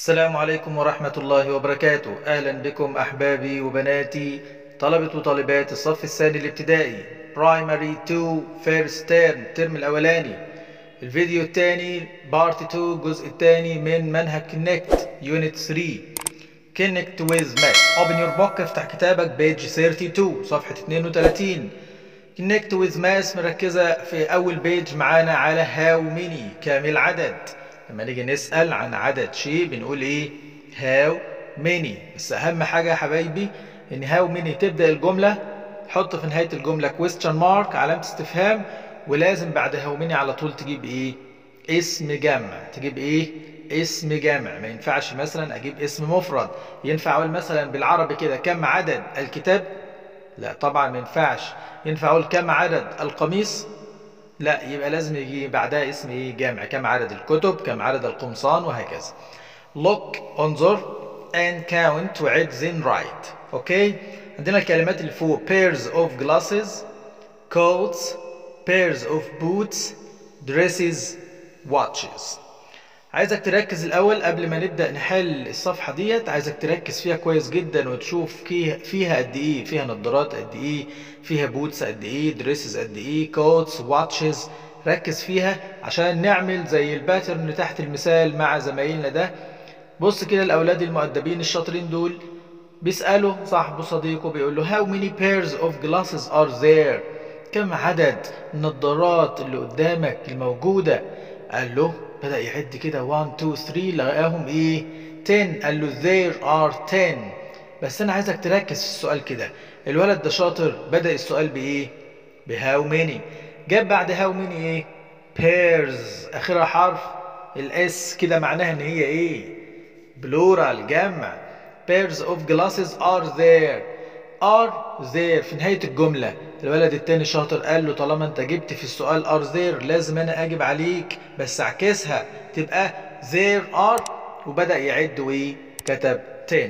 السلام عليكم ورحمة الله وبركاته أهلا بكم أحبابي وبناتي طلبة وطالبات الصف الثاني الابتدائي Primary 2 First Term الترم الأولاني الفيديو الثاني بارت 2 الجزء الثاني من منهج كونكت يونت 3 Connect with Math Open your book افتح كتابك بيج 32 صفحة 32 Connect with Math مركزة في أول بيج معانا على how many كام العدد لما نيجي نسأل عن عدد شيء بنقول إيه how many بس أهم حاجة يا حبايبي إن how many تبدأ الجملة حط في نهاية الجملة question mark علامة استفهام ولازم بعد how many على طول تجيب إيه اسم جمع تجيب إيه اسم جمع ما ينفعش مثلا أجيب اسم مفرد ينفع أقول مثلا بالعربي كده كم عدد الكتاب لا طبعا ما ينفعش ينفع أقول كم عدد القميص لا يبقى لازم يجي بعدها اسم ايه جامع كم عدد الكتب كم عدد القمصان وهكذا look انظر and count وعد then write اوكي عندنا الكلمات اللي فوق pairs of glasses coats pairs of boots dresses watches عايزك تركز الاول قبل ما نبدا نحل الصفحه ديت عايزك تركز فيها كويس جدا وتشوف فيها قد ايه فيها نظارات قد ايه فيها بوتس قد ايه دريسز قد ايه كوتس واتشز ركز فيها عشان نعمل زي الباترن تحت المثال مع زمايلنا ده بص كده الاولاد المؤدبين الشاطرين دول بيسالوا صاحبه صديقه بيقول له how many pairs of glasses are there كم عدد النظارات اللي قدامك الموجوده قال له بدأ يعد كده 1 2 3 لقاهم ايه 10 قال له there are 10 بس انا عايزك تركز في السؤال كده الولد ده شاطر بدأ السؤال بايه بهاو ماني جاب بعد هاو ماني ايه pairs اخرها حرف الاس كده معناها ان هي ايه بلورال جمع pairs of glasses are there are there في نهاية الجملة الولد التاني شاطر قال له طالما انت جبت في السؤال are there لازم انا اجب عليك بس اعكسها تبقى there are وبدأ يعد وايه كتب 10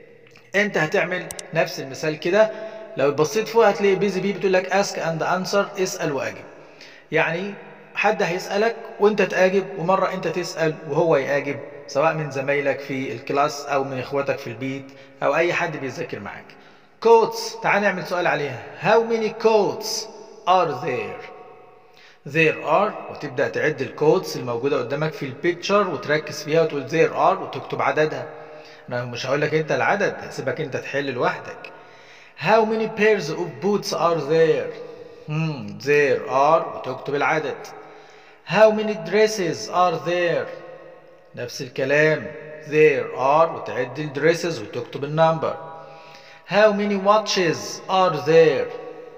انت هتعمل نفس المثال كده لو بصيت فوق هتلاقي بيزي بي بتقول لك ask and answer اسأل واجب يعني حد هيسألك وانت تأجب ومرة انت تسأل وهو يأجب سواء من زمايلك في الكلاس او من اخواتك في البيت او اي حد بيذاكر معاك coats تعال نعمل سؤال عليها how many coats are there there are وتبدأ تعد الكوتس الموجودة قدامك في البيكتشر وتركز فيها وتقول there are وتكتب عددها انا مش هقول لك انت العدد هسيبك انت تحل لوحدك how many pairs of boots are there hmm, there are وتكتب العدد how many dresses are there نفس الكلام there are وتعد الدريسز وتكتب النمبر How many watches are there?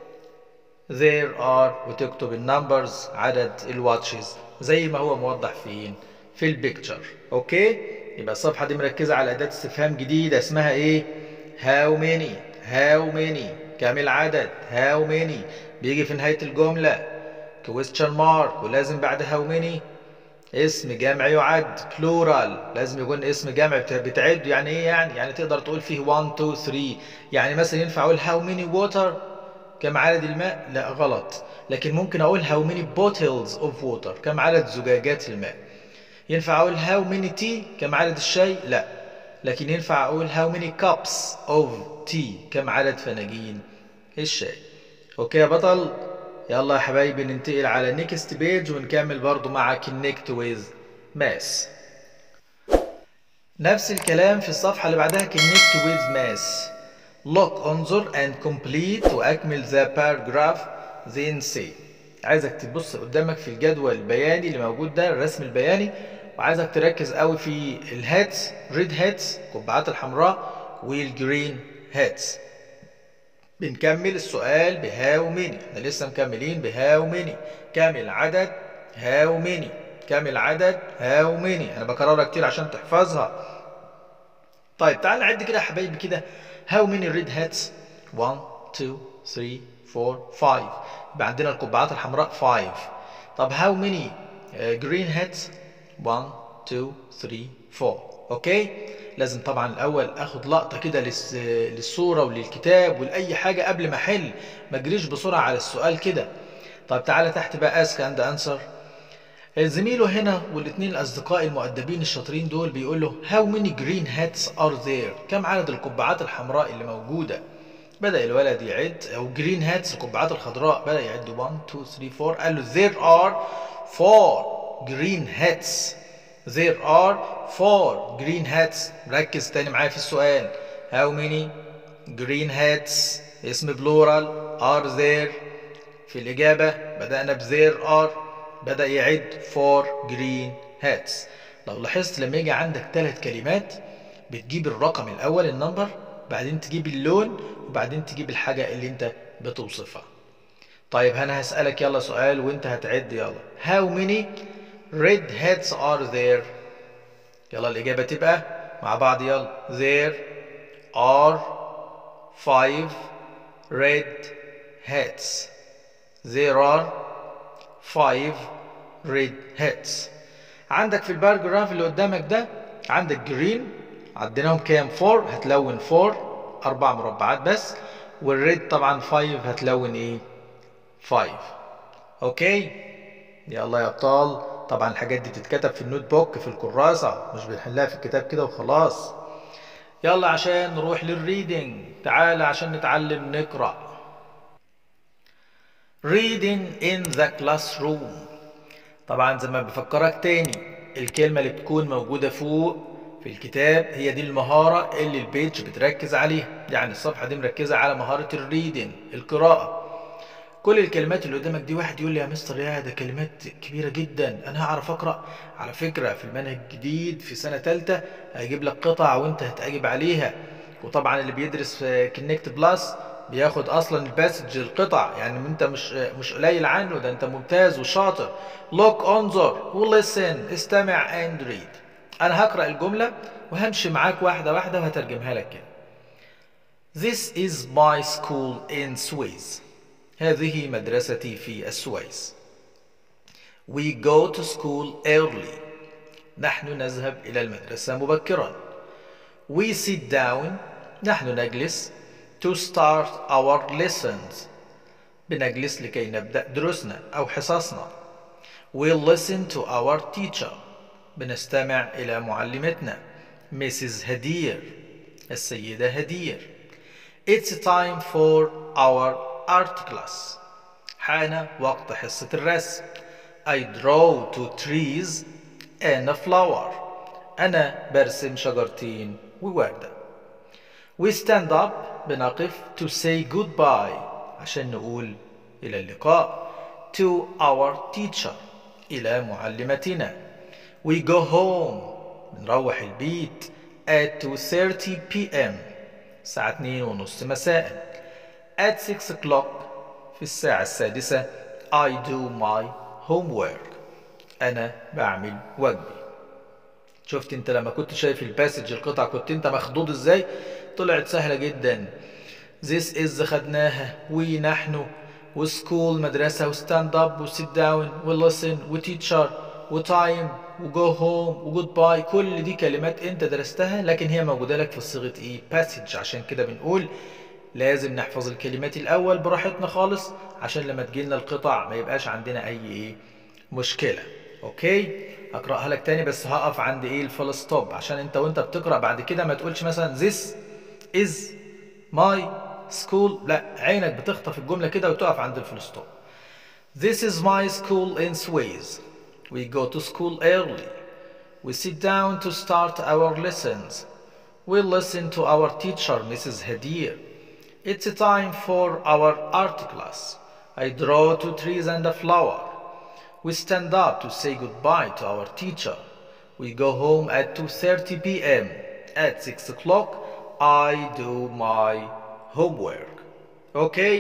There are وتكتب النمبرز عدد الواتشز زي ما هو موضح فين في البيكتشر اوكي يبقى الصفحه دي مركزه على اداه استفهام جديده اسمها ايه how many how many كم العدد how many بيجي في نهايه الجمله question mark ولازم بعد how many اسم جمع يعد بلورال لازم يكون اسم جمع بتعد يعني ايه يعني يعني تقدر تقول فيه 1 2 3 يعني مثلا ينفع اقول how many water كم عدد الماء لا غلط لكن ممكن اقول how many bottles of water كم عدد زجاجات الماء ينفع اقول how many tea كم عدد الشاي لا لكن ينفع اقول how many cups of tea كم عدد فناجين الشاي اوكي يا بطل يلا يا حبايبي ننتقل على نيكست بيج ونكمل برضو مع كونكت ويز ماس نفس الكلام في الصفحة اللي بعدها كونكت ويز ماس look انظر and complete واكمل the paragraph then say عايزك تبص قدامك في الجدول البياني اللي موجود ده الرسم البياني وعايزك تركز قوي في الهاتس ريد هاتس القبعات الحمراء والجرين هاتس بنكمل السؤال بهاو ميني احنا لسه مكملين بهاو ميني كام العدد هاو ميني كام العدد هاو ميني انا بكررها كتير عشان تحفظها طيب تعال نعد كده يا حبايبي كده هاو ميني ريد هاتس 1 2 3 4 5 يبقى عندنا القبعات الحمراء 5 طب هاو ميني جرين هاتس 1 2 3 4 اوكي لازم طبعا الاول اخد لقطه كده للصوره وللكتاب ولاي حاجه قبل ما احل ما اجريش بسرعه على السؤال كده طب تعالى تحت بقى اسك اند انسر زميله هنا والاثنين الاصدقاء المؤدبين الشاطرين دول بيقول له how many green hats are there كم عدد القبعات الحمراء اللي موجوده بدأ الولد يعد او green hats القبعات الخضراء بدأ يعد 1 2 3 4 قال له there are four green hats there are four green hats ركز تاني معايا في السؤال how many green hats اسم plural are there في الإجابة بدأنا ب there are بدأ يعد four green hats لو لاحظت لما يجي عندك ثلاث كلمات بتجيب الرقم الأول النمبر بعدين تجيب اللون وبعدين تجيب الحاجة اللي انت بتوصفها طيب انا هسألك يلا سؤال وانت هتعد يلا how many red hats are there يلا الإجابة تبقى مع بعض يلا there are five red hats there are five red hats عندك في الباراجراف اللي قدامك ده عندك جرين عديناهم كام 4 هتلون 4 اربع مربعات بس والريد طبعا 5 هتلون ايه 5 اوكي يلا يا ابطال طبعا الحاجات دي بتتكتب في النوت بوك في الكراسة مش بنحلها في الكتاب كده وخلاص يلا عشان نروح للريدنج تعالى عشان نتعلم نقرأ reading in the classroom طبعا زي ما بفكرك تاني الكلمة اللي بتكون موجودة فوق في الكتاب هي دي المهارة اللي البيج بتركز عليها يعني الصفحة دي مركزة على مهارة الريدنج القراءة كل الكلمات اللي قدامك دي واحد يقول لي يا مستر يا ده كلمات كبيرة جدا انا هعرف اقرأ على فكرة في المنهج الجديد في سنة تالتة هيجيب لك قطع وانت هتجيب عليها وطبعا اللي بيدرس في كونكت بلس بياخد اصلا الباسج القطع يعني انت مش مش قليل عنه ده انت ممتاز وشاطر look انظر ولisten استمع and read انا هقرا الجمله وهمشي معاك واحده واحده وهترجمها لك كده This is my school in Suez هذه مدرستي في السويس We go to school early نحن نذهب إلى المدرسة مبكرا We sit down نحن نجلس to start our lessons بنجلس لكي نبدأ دروسنا أو حصصنا We listen to our teacher بنستمع إلى معلمتنا Mrs. هدير السيدة هدير It's time for our art class حان وقت حصة الرسم I draw two trees and a flower أنا برسم شجرتين ووردة We stand up بنقف to say goodbye عشان نقول إلى اللقاء to our teacher إلى معلمتنا We go home بنروح البيت at 2:30 p.m. الساعة 2 ونص مساء at 6 o'clock في الساعة السادسة I do my homework أنا بعمل واجبي شفت انت لما كنت شايف الباسج القطع كنت انت مخضوض ازاي طلعت سهلة جدا This is خدناها we نحن وسكول مدرسة وستاند اب وسيت داون ولسن وتيتشر وتايم وجو هوم وجود باي كل دي كلمات انت درستها لكن هي موجودة لك في صيغة ايه باسج عشان كده بنقول لازم نحفظ الكلمات الاول براحتنا خالص عشان لما تجيلنا القطع ما يبقاش عندنا اي ايه مشكلة اوكي اقراها لك تاني بس هقف عند ايه الفول ستوب عشان انت وانت بتقرا بعد كده ما تقولش مثلا this is my school لا عينك بتخطف الجمله كده وتقف عند الفول ستوب This is my school in Suez. We go to school early. We sit down to start our lessons. We listen to our teacher, Mrs. Hadir. It's time for our art class. I draw two trees and a flower. We stand up to say goodbye to our teacher. We go home at 2:30 p.m. At 6 o'clock, I do my homework. Okay?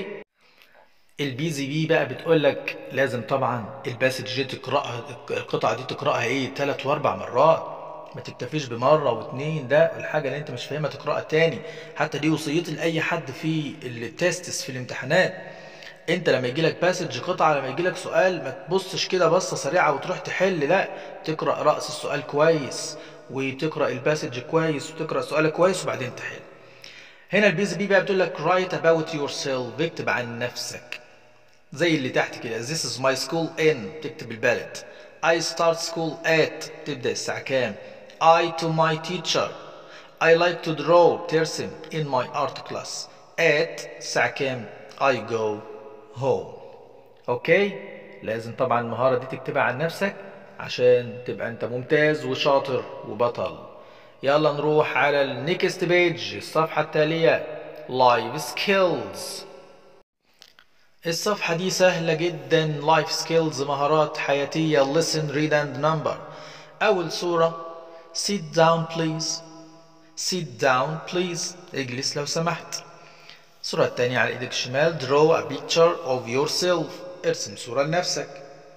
البي زي بي بقى بتقول لك لازم طبعا الباسج دي تقراها القطعه دي تقراها ايه ثلاث واربع مرات ما تكتفيش بمره واتنين ده الحاجه اللي انت مش فاهمها تقراها تاني حتى دي وصيتي لاي حد في التستس في الامتحانات انت لما يجي لك باسج قطعه لما يجي لك سؤال ما تبصش كده بصه سريعه وتروح تحل لا تقرا راس السؤال كويس وتقرا الباسج كويس وتقرا سؤالك كويس وبعدين تحل هنا البي زي بي بقى بتقول لك write about yourself اكتب عن نفسك زي اللي تحت كده This is my school in تكتب البلد I start school at تبدأ الساعة كام I to my teacher I like to draw بترسم in my art class at الساعة كام I go home اوكي لازم طبعا المهارة دي تكتبها عن نفسك عشان تبقى انت ممتاز وشاطر وبطل يلا نروح على النيكست بيج الصفحة التالية life skills الصفحة دي سهلة جدا life skills مهارات حياتية listen read and number أول صورة sit down please sit down please اجلس لو سمحت الصورة التانية على ايدك الشمال draw a picture of yourself ارسم صورة لنفسك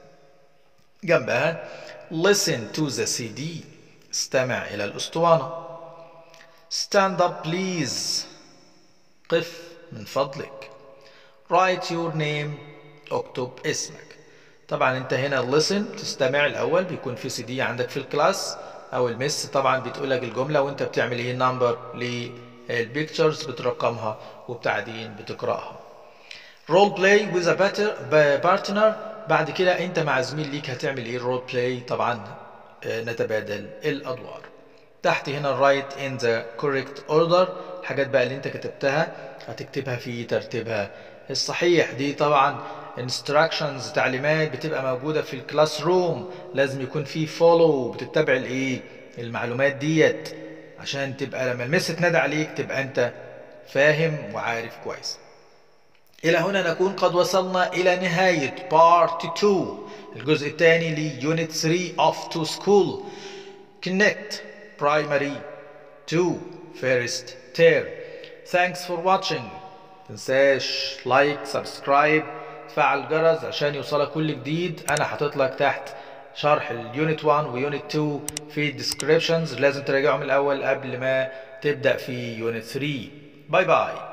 جنبها listen to the CD استمع إلى الأسطوانة stand up please قف من فضلك write your name اكتب اسمك طبعا انت هنا listen تستمع الأول بيكون في سي دي عندك في الكلاس أو المس طبعا بتقول لك الجملة وانت بتعمل ايه نمبر للبيكتشرز بترقمها وبتعدين بتقرأها رول بلاي with a better partner بعد كده انت مع زميل ليك هتعمل ايه الرول بلاي طبعا نتبادل الادوار تحت هنا write in the correct order الحاجات بقى اللي انت كتبتها هتكتبها في ترتيبها الصحيح دي طبعا instructions تعليمات بتبقى موجودة في الكلاس روم لازم يكون في follow بتتبع الايه المعلومات ديت عشان تبقى لما المس تنادى عليك تبقى انت فاهم وعارف كويس إلى هنا نكون قد وصلنا إلى نهاية Part 2 الجزء الثاني ليونت 3 of to school Connect Primary 2 First Term Thanks for watching تنساش لايك سبسكرايب تفعل الجرس عشان يوصلك كل جديد أنا حاطط لك تحت شرح اليونت 1 ويونت 2 في الديسكريبشنز لازم تراجعهم الأول قبل ما تبدأ في يونت 3 باي باي